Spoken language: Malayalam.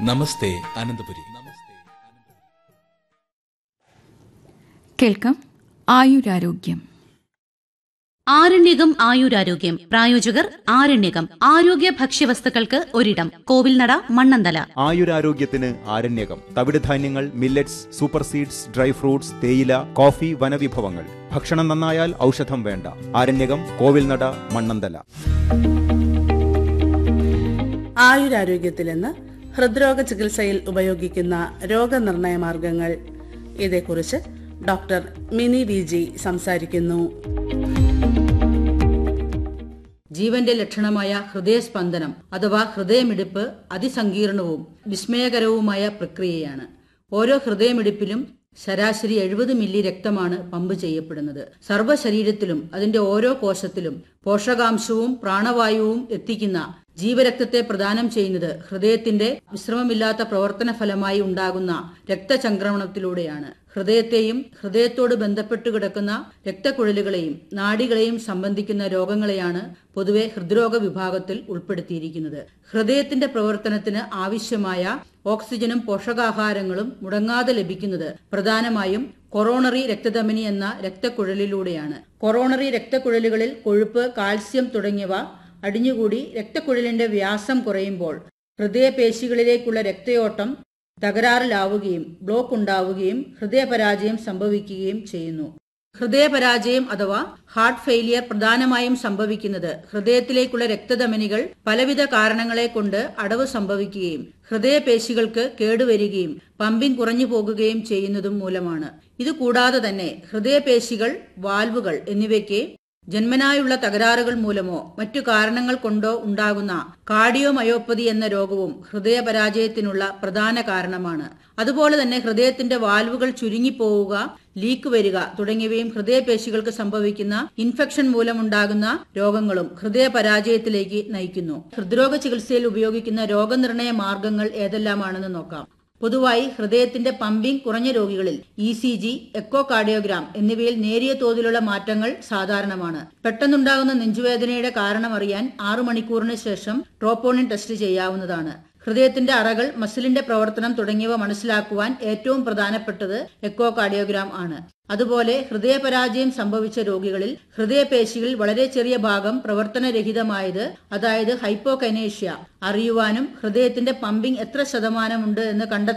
നമസ്തേ അനന്തപുരി നമസ്തേ കേൾക്കാം ആയുരാരോഗ്യം ആരണ്യകം ആയുരാരോഗ്യം പ്രായോജകർ ആരണ്യകം ആരോഗ്യ ഭക്ഷ്യവസ്തുക്കൾക്ക് ഒരിടം കോവിൽനട മണ്ണന്തല ആയുരാരോഗ്യത്തിന് ആരണ്യകം തവിടുധാന്യങ്ങൾ millets super seeds dry fruits തേയില കോഫി വനവിഭവങ്ങൾ ഭക്ഷണം നന്നായാൽ ഔഷധം വേണ്ട ആരണ്യകം കോവിൽനട മണ്ണന്തല ആയുരാരോഗ്യത്തിൽ നിന്ന് ഹൃദ്രോഗ ചികിത്സയിൽ ഉപയോഗിക്കുന്ന രോഗനിർണയ മാർഗങ്ങൾ ഇതേക്കുറിച്ച് ഡോക്ടർ മിനി വി ജി സംസാരിക്കുന്നു ജീവന്റെ ലക്ഷണമായ ഹൃദയസ്പന്ദനം അഥവാ ഹൃദയമിടിപ്പ് അതിസങ്കീർണവും വിസ്മയകരവുമായ പ്രക്രിയയാണ് ഓരോ ഹൃദയമിടിപ്പിലും ശരാശരി എഴുപത് മില്ലി രക്തമാണ് പമ്പ് ചെയ്യപ്പെടുന്നത് സർവ്വശരീരത്തിലും അതിന്റെ ഓരോ കോശത്തിലും പോഷകാംശവും പ്രാണവായുവും എത്തിക്കുന്ന ജീവരക്തത്തെ പ്രദാനം ചെയ്യുന്നത് ഹൃദയത്തിന്റെ വിശ്രമമില്ലാത്ത പ്രവർത്തന ഫലമായി ഉണ്ടാകുന്ന രക്തചംക്രമണത്തിലൂടെയാണ് ഹൃദയത്തെയും ഹൃദയത്തോട് ബന്ധപ്പെട്ട് കിടക്കുന്ന രക്തക്കുഴലുകളെയും നാഡികളെയും സംബന്ധിക്കുന്ന രോഗങ്ങളെയാണ് പൊതുവെ ഹൃദ്രോഗ വിഭാഗത്തിൽ ഉൾപ്പെടുത്തിയിരിക്കുന്നത് ഹൃദയത്തിന്റെ പ്രവർത്തനത്തിന് ആവശ്യമായ ഓക്സിജനും പോഷകാഹാരങ്ങളും മുടങ്ങാതെ ലഭിക്കുന്നത് പ്രധാനമായും കൊറോണറി രക്തധമനി എന്ന രക്തക്കുഴലിലൂടെയാണ് കൊറോണറി രക്തക്കുഴലുകളിൽ കൊഴുപ്പ് കാൽസ്യം തുടങ്ങിയവ അടിഞ്ഞുകൂടി രക്തക്കുഴലിന്റെ വ്യാസം കുറയുമ്പോൾ ഹൃദയപേശികളിലേക്കുള്ള രക്തയോട്ടം തകരാറിലാവുകയും ബ്ലോക്ക് ഉണ്ടാവുകയും ഹൃദയപരാജയം സംഭവിക്കുകയും ചെയ്യുന്നു ഹൃദയപരാജയം അഥവാ ഹാർട്ട് ഫെയിലിയർ പ്രധാനമായും സംഭവിക്കുന്നത് ഹൃദയത്തിലേക്കുള്ള രക്തധമനികൾ പലവിധ കാരണങ്ങളെ കൊണ്ട് അടവ് സംഭവിക്കുകയും ഹൃദയപേശികൾക്ക് കേടുവരികയും പമ്പിംഗ് കുറഞ്ഞു പോകുകയും ചെയ്യുന്നതും മൂലമാണ് ഇതുകൂടാതെ തന്നെ ഹൃദയപേശികൾ വാൽവുകൾ എന്നിവയ്ക്ക് ജന്മനായുള്ള തകരാറുകൾ മൂലമോ മറ്റു കാരണങ്ങൾ കൊണ്ടോ ഉണ്ടാകുന്ന കാർഡിയോമയോപ്പതി എന്ന രോഗവും ഹൃദയപരാജയത്തിനുള്ള പ്രധാന കാരണമാണ് അതുപോലെ തന്നെ ഹൃദയത്തിന്റെ വാൽവുകൾ ചുരുങ്ങിപ്പോവുക ലീക്ക് വരിക തുടങ്ങിയവയും ഹൃദയപേശികൾക്ക് സംഭവിക്കുന്ന ഇൻഫെക്ഷൻ മൂലമുണ്ടാകുന്ന രോഗങ്ങളും ഹൃദയപരാജയത്തിലേക്ക് നയിക്കുന്നു ഹൃദ്രോഗ ചികിത്സയിൽ ഉപയോഗിക്കുന്ന രോഗനിർണയ മാർഗങ്ങൾ ഏതെല്ലാമാണെന്ന് നോക്കാം പൊതുവായി ഹൃദയത്തിന്റെ പമ്പിംഗ് കുറഞ്ഞ രോഗികളിൽ E C G echocardiogram എന്നിവയിൽ നേരിയ തോതിലുള്ള മാറ്റങ്ങൾ സാധാരണമാണ് പെട്ടെന്നുണ്ടാകുന്ന നെഞ്ചുവേദനയുടെ കാരണമറിയാൻ ആറു മണിക്കൂറിന് ശേഷം ട്രോപ്പോണിൻ ടെസ്റ്റ് ചെയ്യാവുന്നതാണ് ഹൃദയത്തിന്റെ അറകൾ മസിലിന്റെ പ്രവർത്തനം തുടങ്ങിയവ മനസ്സിലാക്കുവാൻ ഏറ്റവും പ്രധാനപ്പെട്ടത് എക്കോ കാർഡിയോഗ്രാം ആണ് അതുപോലെ ഹൃദയപരാജയം സംഭവിച്ച രോഗികളിൽ ഹൃദയപേശികളിൽ വളരെ ചെറിയ ഭാഗം പ്രവർത്തനരഹിതമായത് അതായത് ഹൈപ്പോകൈനേഷ്യ അറിയുവാനും ഹൃദയത്തിന്റെ പമ്പിംഗ് എത്ര ശതമാനമുണ്ട് എന്ന് കണ്ടെത്താൻ